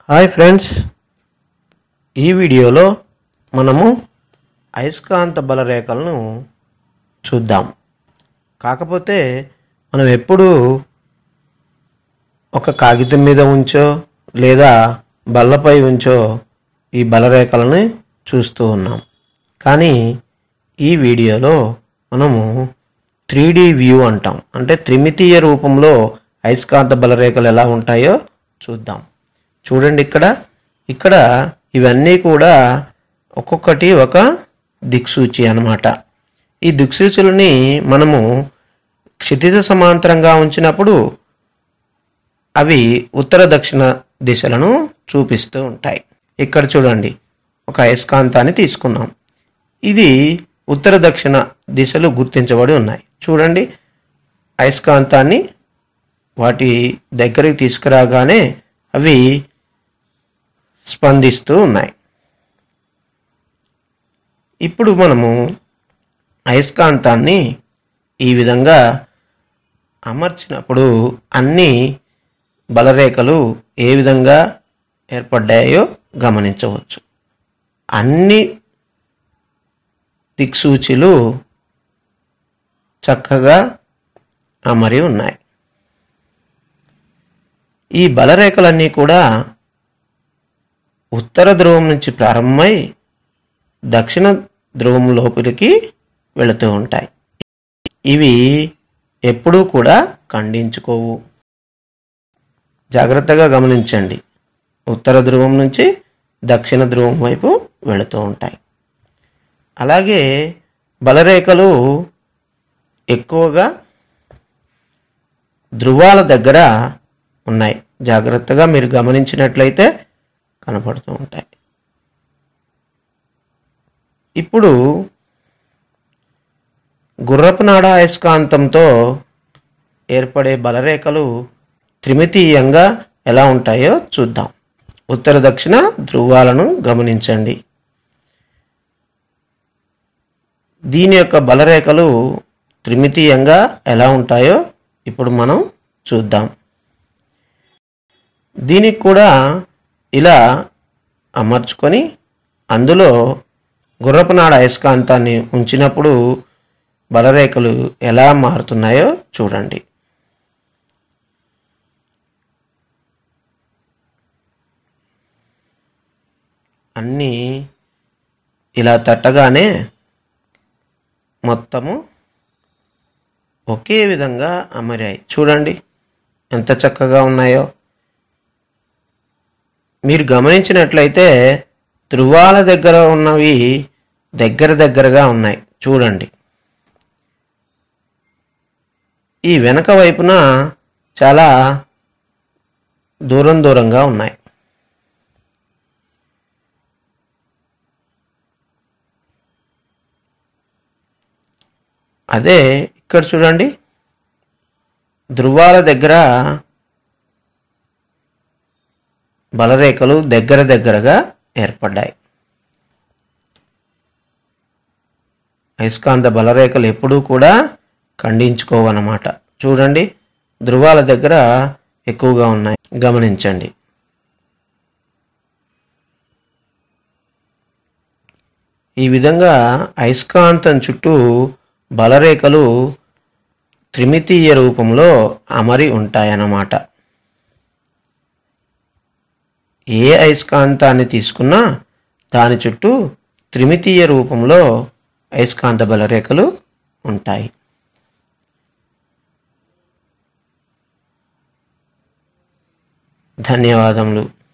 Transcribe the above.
hi friends ఈ వీడియోలో మనము అయస్కాంత బలరేఖలను చూద్దాం కాకపోతే మనం ఎప్పుడూ ఒక కాగితం మీద ఉంచో లేదా బల్లపై ఉంచో ఈ బలరేఖలను చూస్తూ ఉన్నాం కానీ ఈ వీడియోలో మనము త్రీ వ్యూ అంటాం అంటే త్రిమితీయ రూపంలో అయస్కాంత బలరేఖలు ఎలా ఉంటాయో చూద్దాం చూడండి ఇక్కడ ఇక్కడ ఇవన్నీ కూడా ఒక్కొక్కటి ఒక దిక్సూచి అన్నమాట ఈ దిక్సూచులని మనము క్షితిజ సమాంతరంగా ఉంచినప్పుడు అవి ఉత్తర దక్షిణ దిశలను చూపిస్తూ ఉంటాయి ఇక్కడ చూడండి ఒక అయస్కాంతాన్ని తీసుకున్నాం ఇది ఉత్తర దక్షిణ దిశలు గుర్తించబడి ఉన్నాయి చూడండి అయస్కాంతాన్ని వాటి దగ్గరికి తీసుకురాగానే అవి స్పందిస్తూ ఉన్నాయి ఇప్పుడు మనము అయస్కాంతాన్ని ఈ విధంగా అమర్చినప్పుడు అన్ని బలరేఖలు ఏ విధంగా ఏర్పడ్డాయో గమనించవచ్చు అన్ని దిక్సూచిలు చక్కగా అమరి ఉన్నాయి ఈ బలరేఖలన్నీ కూడా ఉత్తర ధ్రువం నుంచి ప్రారంభమై దక్షిణ ధ్రువం లోపలికి వెళుతూ ఉంటాయి ఇవి ఎప్పుడూ కూడా ఖండించుకోవు జాగ్రత్తగా గమనించండి ఉత్తర ధ్రువం నుంచి దక్షిణ ధ్రువం వైపు వెళుతూ ఉంటాయి అలాగే బలరేఖలు ఎక్కువగా ధృవాల దగ్గర ఉన్నాయి జాగ్రత్తగా మీరు గమనించినట్లయితే కనపడుతూ ఉంటాయి ఇప్పుడు గుర్రపునాడ అయస్కాంతంతో ఏర్పడే బలరేఖలు త్రిమితీయంగా ఎలా ఉంటాయో చూద్దాం ఉత్తర దక్షిణ ధృవాలను గమనించండి దీని యొక్క బలరేఖలు త్రిమితీయంగా ఎలా ఉంటాయో ఇప్పుడు మనం చూద్దాం దీనికి కూడా ఇలా అమర్చుకొని అందులో గుర్రపునాడ అయస్కాంతాన్ని ఉంచినప్పుడు బలరేఖలు ఎలా మారుతున్నాయో చూడండి అన్నీ ఇలా తట్టగానే మొత్తము ఒకే విధంగా అమరాయి చూడండి ఎంత చక్కగా ఉన్నాయో మీరు గమనించినట్లయితే ధృవాల దగ్గర ఉన్నవి దగ్గర దగ్గరగా ఉన్నాయి చూడండి ఈ వెనక వైపున చాలా దూరం దూరంగా ఉన్నాయి అదే ఇక్కడ చూడండి ధృవాల దగ్గర బలరేఖలు దగ్గర దగ్గరగా ఏర్పడ్డాయి అయస్కాంత బలరేఖలు ఎప్పుడూ కూడా ఖండించుకోవన్నమాట చూడండి ధృవాల దగ్గర ఎక్కువగా ఉన్నాయి గమనించండి ఈ విధంగా అయస్కాంతం చుట్టూ బలరేఖలు త్రిమితీయ రూపంలో అమరి ఉంటాయన్నమాట ఏ అయస్కాంతాన్ని తీసుకున్నా దాని చుట్టూ త్రిమితీయ రూపంలో అయస్కాంత బలరేఖలు ఉంటాయి ధన్యవాదములు